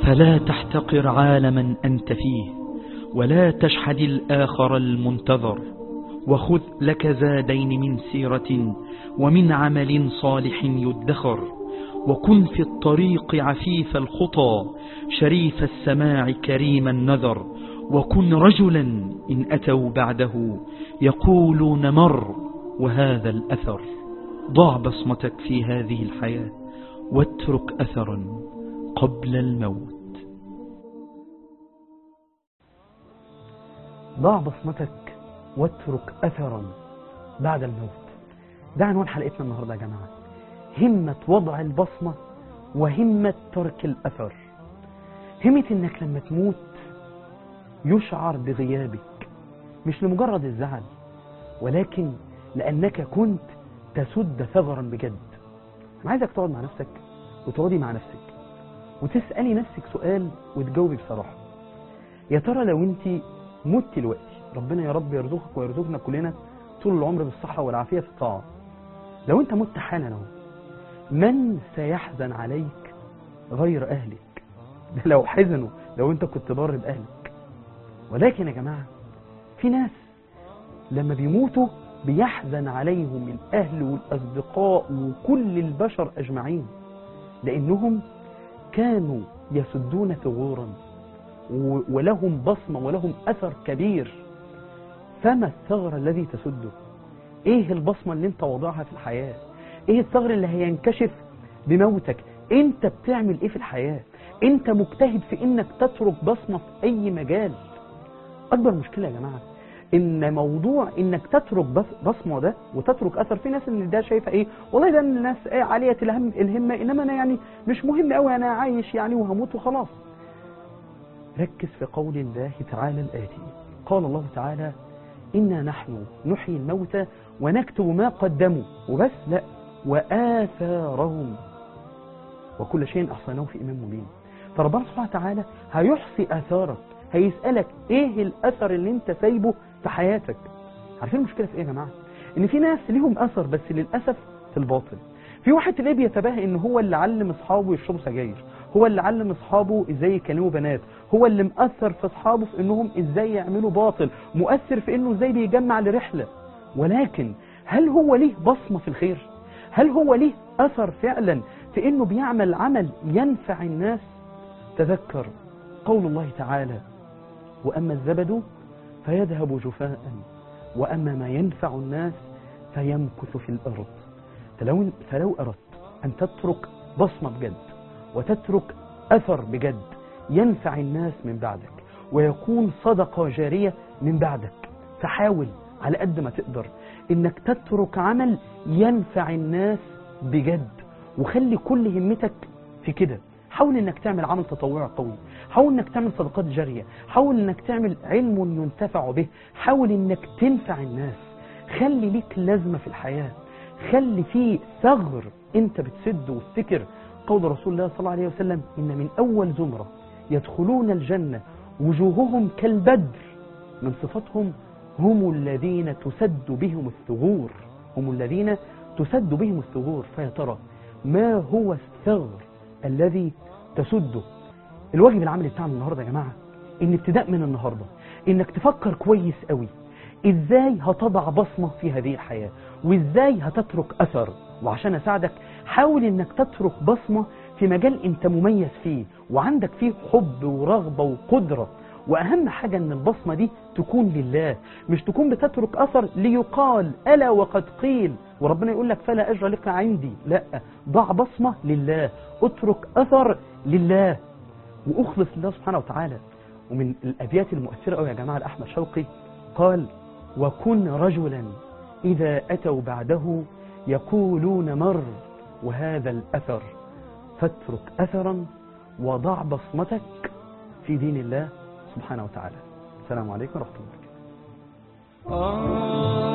فلا تحتقر عالما أنت فيه ولا تشحد الآخر المنتظر وخذ لك زادين من سيرة ومن عمل صالح يدخر وكن في الطريق عفيف الخطى شريف السماع كريم النذر وكن رجلا إن أتوا بعده يقولون مر وهذا الأثر ضع بصمتك في هذه الحياة واترك أثرا قبل الموت ضع بصمتك واترك أثرا بعد الموت ده عنوان حلقتنا النهاردة يا جماعة همة وضع البصمة وهمة ترك الأثر همة انك لما تموت يشعر بغيابك مش لمجرد الزعل ولكن لأنك كنت تسد ثغرا بجد أنا عايزك تقعد مع نفسك وتقعدي مع نفسك وتسألي نفسك سؤال وتجاوبي بصراحة يا ترى لو انت مت دلوقتي ربنا يا رب يرزقك ويرزقنا كلنا طول العمر بالصحة والعافية في الطاعة لو انت مت حالا اهو من سيحزن عليك غير أهلك ده لو حزنوا لو انت كنت ضار بأهلك ولكن يا جماعة في ناس لما بيموتوا بيحزن عليهم الأهل والأصدقاء وكل البشر أجمعين لأنهم كانوا يسدون ثغورا ولهم بصمة ولهم أثر كبير فما الثغر الذي تسده ايه البصمة اللي انت وضعها في الحياة ايه الثغر اللي هينكشف بموتك انت بتعمل ايه في الحياة انت مجتهد في انك تترك بصمة في اي مجال اكبر مشكلة يا جماعة ان موضوع انك تترك بصمة ده وتترك اثر في ناس ان ده شايفه ايه والله ده الناس ايه عالية الهم الهمة انما انا يعني مش مهم قوي انا عايش يعني وهموت وخلاص ركز في قول الله تعالى الآتي قال الله تعالى إنا نحن نحيي الموتى ونكتب ما قدموا وبس لا وآثارهم وكل شيء أحصيناه في إمام مبين فربنا سبحانه وتعالى هيحصي آثارك هيسألك إيه الأثر اللي أنت سايبه في حياتك عارفين المشكلة في إيه يا جماعة إن في ناس ليهم أثر بس للأسف في الباطل في واحد تلاقيه بيتباهى إن هو اللي علم أصحابه يشربوا سجاير هو اللي علم اصحابه ازاي يكلموا بنات هو اللي مؤثر في اصحابه في انهم ازاي يعملوا باطل مؤثر في انه ازاي بيجمع لرحلة ولكن هل هو ليه بصمة في الخير هل هو ليه اثر فعلا في انه بيعمل عمل ينفع الناس تذكر قول الله تعالى واما الزبد فيذهب جفاء واما ما ينفع الناس فيمكث في الارض فلو, فلو اردت ان تترك بصمة بجد وتترك أثر بجد ينفع الناس من بعدك ويكون صدقة جارية من بعدك فحاول على قد ما تقدر انك تترك عمل ينفع الناس بجد وخلي كل همتك في كده حاول انك تعمل عمل تطوعي قوي حاول انك تعمل صدقات جارية حاول انك تعمل علم ينتفع به حاول انك تنفع الناس خلي ليك لازمة في الحياة خلي فيه ثغر انت بتسده وافتكر قول رسول الله صلى الله عليه وسلم إن من أول زمرة يدخلون الجنة وجوههم كالبدر من صفتهم هم الذين تسد بهم الثغور هم الذين تسد بهم الثغور فيا ترى ما هو الثغر الذي تسده الواجب العملي بتاعنا النهاردة يا جماعة ان ابتداء من النهاردة انك تفكر كويس قوي ازاي هتضع بصمة في هذه الحياة وازاي هتترك اثر وعشان اساعدك حاول انك تترك بصمة في مجال انت مميز فيه وعندك فيه حب ورغبة وقدرة واهم حاجة ان البصمة دي تكون لله مش تكون بتترك اثر ليقال الا وقد قيل وربنا يقول لك فلا اجر لك عندي لا ضع بصمة لله اترك اثر لله واخلص لله سبحانه وتعالى ومن الابيات المؤثرة قوي يا جماعة لاحمد شوقي قال وكن رجلا اذا اتوا بعده يقولون مر وهذا الأثر فاترك أثرا وضع بصمتك في دين الله سبحانه وتعالى السلام عليكم ورحمة الله وبركاته